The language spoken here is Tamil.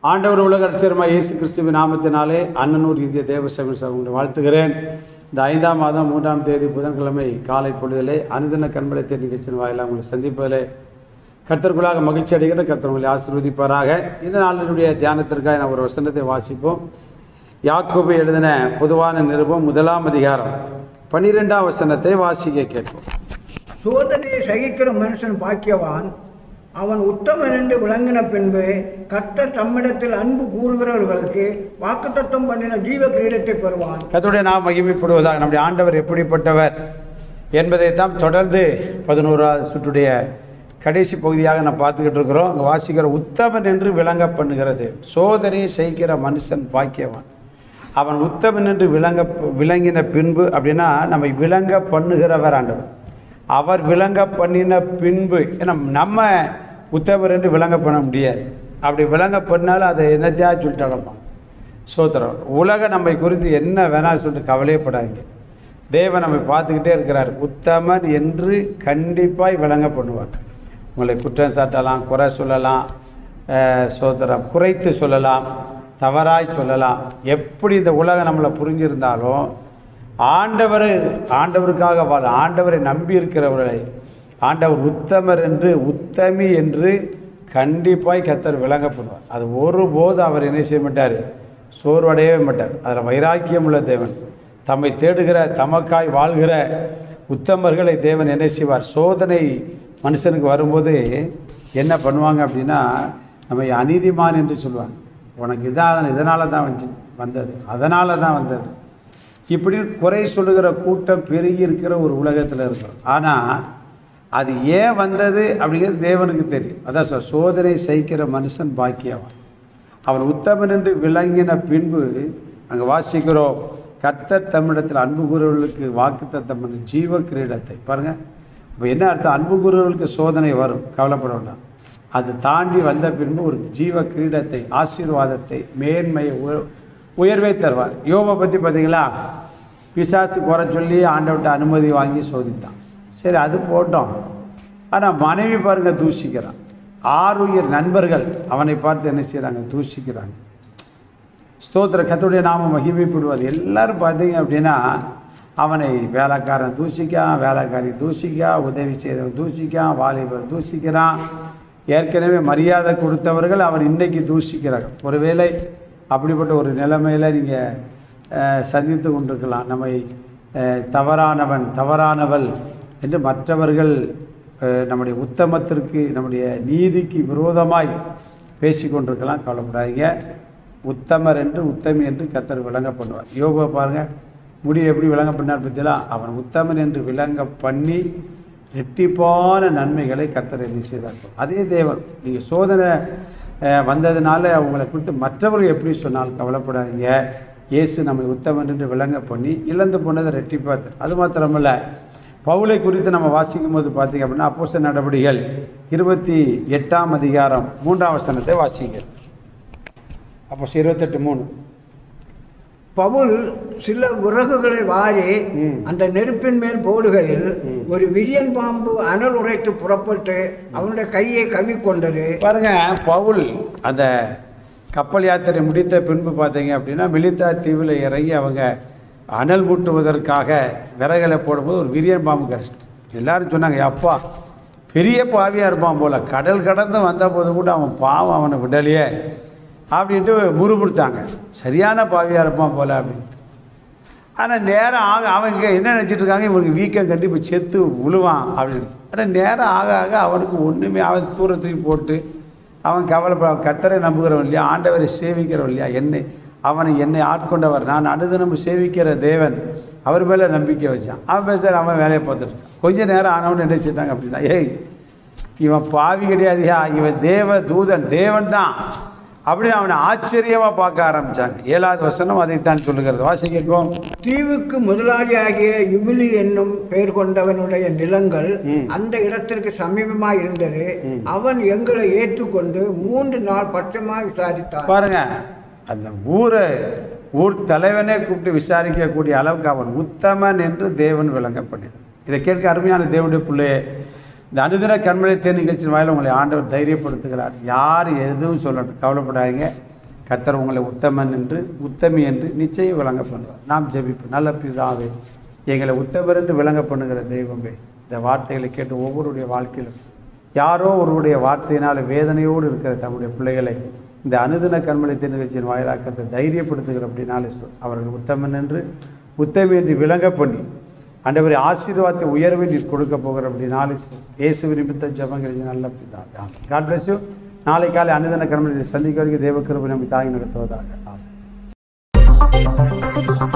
ஆண்டவர் உலக அச்சரமாக இயேசு கிறிஸ்துவின் நாமத்தினாலே அண்ணனூர் இந்திய தேவ சபை உங்களை வாழ்த்துகிறேன் இந்த ஐந்தாம் மாதம் மூன்றாம் தேதி புதன்கிழமை காலை பொழுதிலே அனுதின கண்பலத்தை நிகழ்ச்சியின் வாயிலாக உங்களை சந்திப்பதிலே கர்த்தருக்குள்ளாக மகிழ்ச்சி அடைகிற கர்த்தர் உங்களை ஆசீர்வதிப்பாராக இந்த நாளினுடைய தியானத்திற்காக நான் ஒரு வசனத்தை வாசிப்போம் யாக்கோபு எழுதின பொதுவான நிருபம் முதலாம் அதிகாரம் பன்னிரெண்டாம் வசனத்தை வாசிக்க கேட்போம் சோதனையை சகிக்கிற மனுஷன் பாக்கியவான் அவன் உத்தமன் என்று விளங்கின பின்பு கர்த்தர் தம்மிடத்தில் அன்பு கூறுகிறவர்களுக்கு வாக்குத்தத்தம் பண்ணின ஜீவ கிரீடத்தை பெறுவான் கர்த்தருடைய நாம் மகிமைப்படுவதாக நம்முடைய ஆண்டவர் எப்படிப்பட்டவர் என்பதை தான் தொடர்ந்து பதினோராவது சுற்றுடைய கடைசி பகுதியாக நான் பார்த்துக்கிட்டு இருக்கிறோம் அங்கே வாசிக்கிற உத்தமன் என்று விளங்க பண்ணுகிறது சோதனையை செய்கிற மனுஷன் பாக்கியவான் அவன் உத்தமன் என்று விளங்க விளங்கின பின்பு அப்படின்னா நம்மை விளங்க பண்ணுகிறவர் ஆண்டவர் அவர் விளங்க பண்ணின பின்பு ஏன்னா நம்ம உத்தமர் என்று விளங்க பண்ண முடியாது அப்படி விளங்க பண்ணாலும் அதை என்னத்தையா சொல்லிட்டு அடப்பான் சோத்திரம் உலக நம்மை குறித்து என்ன வேணாலும் சொல்லிட்டு கவலையப்படாதீங்க தேவன் நம்மை பார்த்துக்கிட்டே இருக்கிறார் உத்தமன் என்று கண்டிப்பாய் விளங்க பண்ணுவார் உங்களை குற்றம் சாட்டலாம் குறை சொல்லலாம் அஹ், சோத்திரம் குறைத்து சொல்லலாம் தவறாய் சொல்லலாம் எப்படி இந்த உலகம் நம்மளை புரிஞ்சிருந்தாலும் ஆண்டவர் ஆண்டவருக்காக வாழ ஆண்டவரை நம்பி இருக்கிறவர்களை ஆண்டவர் உத்தமர் என்று உத்தமி என்று கண்டிப்பாய் கத்தர் விளங்கப்படுவார் அது ஒருபோது அவர் என்ன செய்ய மாட்டார் சோர்வடையவே மாட்டார் அதில் வைராக்கியம் உள்ள தேவன் தம்மை தேடுகிற தமக்காய் வாழ்கிற உத்தமர்களை தேவன் என்ன செய்வார் சோதனை மனுஷனுக்கு வரும்போது என்ன பண்ணுவாங்க அப்படின்னா நம்மை அநீதிமான் என்று சொல்லுவாங்க உனக்கு இதான் இதனால தான் வந்து வந்தது அதனால தான் வந்தது இப்படி குறை சொல்லுகிற கூட்டம் பெருகி இருக்கிற ஒரு உலகத்தில் இருக்கிறோம் ஆனால் அது ஏன் வந்தது அப்படிங்கிறது தேவனுக்கு தெரியும் அதான் சொல் சோதனை சகிக்கிற மனுஷன் பாக்கியவான் அவன் உத்தமன் என்று விளங்கின பின்பு அங்கே வாசிக்கிறோம் கர்த்தர் தமிழத்தில் அன்பு கூறுவர்களுக்கு வாக்குத்தத்தம் பண்ண ஜீவ கிரீடத்தை பாருங்கள் இப்போ என்ன அர்த்தம் அன்பு கூறுவர்களுக்கு சோதனை வரும் கவலைப்பட வேண்டாம் அது தாண்டி வந்த பின்பு ஒரு ஜீவ கிரீடத்தை ஆசீர்வாதத்தை மேன்மையை உய- உயர்வை தருவார் யோபை பற்றி பார்த்தீங்களா பிசாசு குறை சொல்லி ஆண்டவர்கிட்ட அனுமதி வாங்கி சோதித்தான் சரி அது போட்டோம் ஆனால் மனைவி பாருங்க தூஷிக்கிறான் ஆறுயிர் நண்பர்கள் அவனை பார்த்து என்ன செய்கிறாங்க தூஷிக்கிறாங்க ஸ்தோத்திர கத்துடைய நாம மகிமைப்படுவது எல்லாரும் பார்த்தீங்க அப்படின்னா அவனை வேலைக்காரன் தூசிக்கான் வேலைக்காரி தூசிக்கா உதவி செய்தவன் தூசிக்கான் வாலிபர் தூசிக்கிறான் ஏற்கனவே மரியாதை கொடுத்தவர்கள் அவர் இன்னைக்கு தூசிக்கிறார்கள் ஒருவேளை அப்படிப்பட்ட ஒரு நிலைமையில் நீங்கள் சந்தித்து கொண்டிருக்கலாம் நம்மை அஹ், தவறானவன் தவறானவள் என்று மற்றவர்கள் அஹ், நம்முடைய உத்தமத்திற்கு நம்முடைய நீதிக்கு விரோதமாய் பேசி கொண்டிருக்கலாம் கவலைப்படாதீங்க உத்தமர் என்று உத்தமி என்று கத்தர் விளங்க பண்ணுவார் யோகா பாருங்க முடிவு எப்படி விளங்க பண்ணார் பற்றிலாம் அவன் உத்தமன் என்று விளங்க பண்ணி ரெட்டிப்பான நன்மைகளை கத்தர் என்ன செய்தார்கள் அதே தேவன் நீங்கள் சோதனை அஹ், வந்ததுனால அவங்களை குறித்து மற்றவர்கள் எப்படி சொன்னாலும் கவலைப்படாதீங்க இயேசு நம்மை உத்தமன் என்று விளங்க பண்ணி இழந்து போனதை ரெட்டிப்பாத்தர் அது மாத்திரமல்ல பவுலை குறித்து நம்ம வாசிக்கும் போது பார்த்தீங்க அப்படின்னா அப்போஸ்தல நடவடிக்கைகள் இருபத்தி எட்டாம் அதிகாரம் மூன்றாம் வசனத்தை வாசிங்க அப்போ இருபத்தெட்டு மூணு பவுல் சில விறகுகளை வாரி ம். அந்த நெருப்பின் மேல் போடுகையில் ஒரு விரியன் பாம்பு அனல் உரைத்து புறப்பட்டு அவனுடைய கையை கவிக்கொண்டது பாருங்க பவுல் அந்த கப்பல் யாத்திரை முடித்த பின்பு பார்த்தீங்க அப்படின்னா மிலித்தா தீவில் இறங்கி அவங்க அனல் மூட்டுவதற்காக விறகுகளை போடும்போது ஒரு விரியன் பாம்பு கிடச்சிட்டு எல்லாரும் சொன்னாங்க அப்பா பெரிய பாவியாக இருப்பான் போல கடல் கடந்து வந்த போது கூட அவன் பாவம் அவனை விடலையே அப்படின்ட்டு முறுமுறுத்தாங்க சரியான பாவியாக இருப்பான் போல அப்படின்னு ஆனால் நேரம் ஆக அவங்க என்ன நினச்சிட்டு இருக்காங்க இவனுக்கு வீக்கம் கட்டி இப்போ செத்து விழுவான் அப்படின்னு ஆனால் நேரம் ஆக ஆக அவனுக்கு ஒன்றுமே அவன் தூரத்துக்கு போட்டு அவன் கவலைப்பட கத்தரை நம்புகிறவன் இல்லையா ஆண்டவரை சேவிக்கிறவன் இல்லையா என்னை அவனை என்னை ஆட்கொண்டவர் நான் அனுதினமும் சேவிக்கிற தேவன் அவர் மேலே நம்பிக்கை வச்சான் அவன் பேசுகிற அவன் வேலையை பார்த்துட்டு இருக்கான். கொஞ்ச நேரம் ஆனவன் என்ன செஞ்சாங்க அப்படின்னா ஏய் இவன் பாவி கிடையாதுயா இவன் தேவ தூதன் தேவன் தான் அப்படின்னு அவனை ஆச்சரியமாக பார்க்க ஆரம்பித்தாங்க ஏழாவது வசனம் அதைத்தான் சொல்லுகிறது வாசிக்கிறோம் தீவுக்கு முதலாளியாகிய யுபிலி என்னும் பெயர் கொண்டவனுடைய நிலங்கள் அந்த இடத்திற்கு சமீபமாக இருந்தது அவன் எங்களை ஏற்றுக்கொண்டு மூன்று நாள் பட்சமாக விசாரித்தான் பாருங்க அந்த ஊரை ஊர் தலைவனே கூப்பிட்டு விசாரிக்கக்கூடிய அளவுக்கு அவன் உத்தமன் என்று தேவன் விளங்க பண்ணினார் இதை கேட்க அருமையான தேவனுடைய பிள்ளையே இந்த அனுதின கண்மலை தேர் நிகழ்ச்சியின் வாயில உங்களை ஆண்டவர் தைரியப்படுத்துகிறார் யார் எதுவும் சொல்லட்டும் கவலைப்படாதீங்க கத்தர் உங்களை உத்தமன் என்று உத்தமி என்று நிச்சயம் விளங்க பண்ணுவார் நாம் ஜெபிப்போம் நல்ல பிதாவே எங்களை உத்தமர் என்று விளங்க பண்ணுகிற தெய்வமே இந்த வார்த்தைகளை கேட்டு ஒவ்வொருடைய வாழ்க்கையிலும் யாரோ ஒருவருடைய வார்த்தையினால் வேதனையோடு இருக்கிற தம்முடைய பிள்ளைகளை இந்த அனுதின கண்மலை நிகழ்ச்சியின் வாயிலாக்கத்தை தைரியப்படுத்துகிற அப்படின்னாலே சொல் அவர்கள் உத்தமன் என்று உத்தமி என்று விளங்க பண்ணி ஆண்டவரை ஆசீர்வாதத்தை உயர்வை நீர் கொடுக்க போகிற அப்படின்னாலே சொல் இயேசு நிமித்த ஜபங்கள் நல்ல பிதா காட் பிளஸ் யூ நாளை காலை அனுதின கண்மலை சந்திக்க வரைக்கும் தேவக்கிருபை நம்பி தாங்கி நடத்துவதாக ஆமென்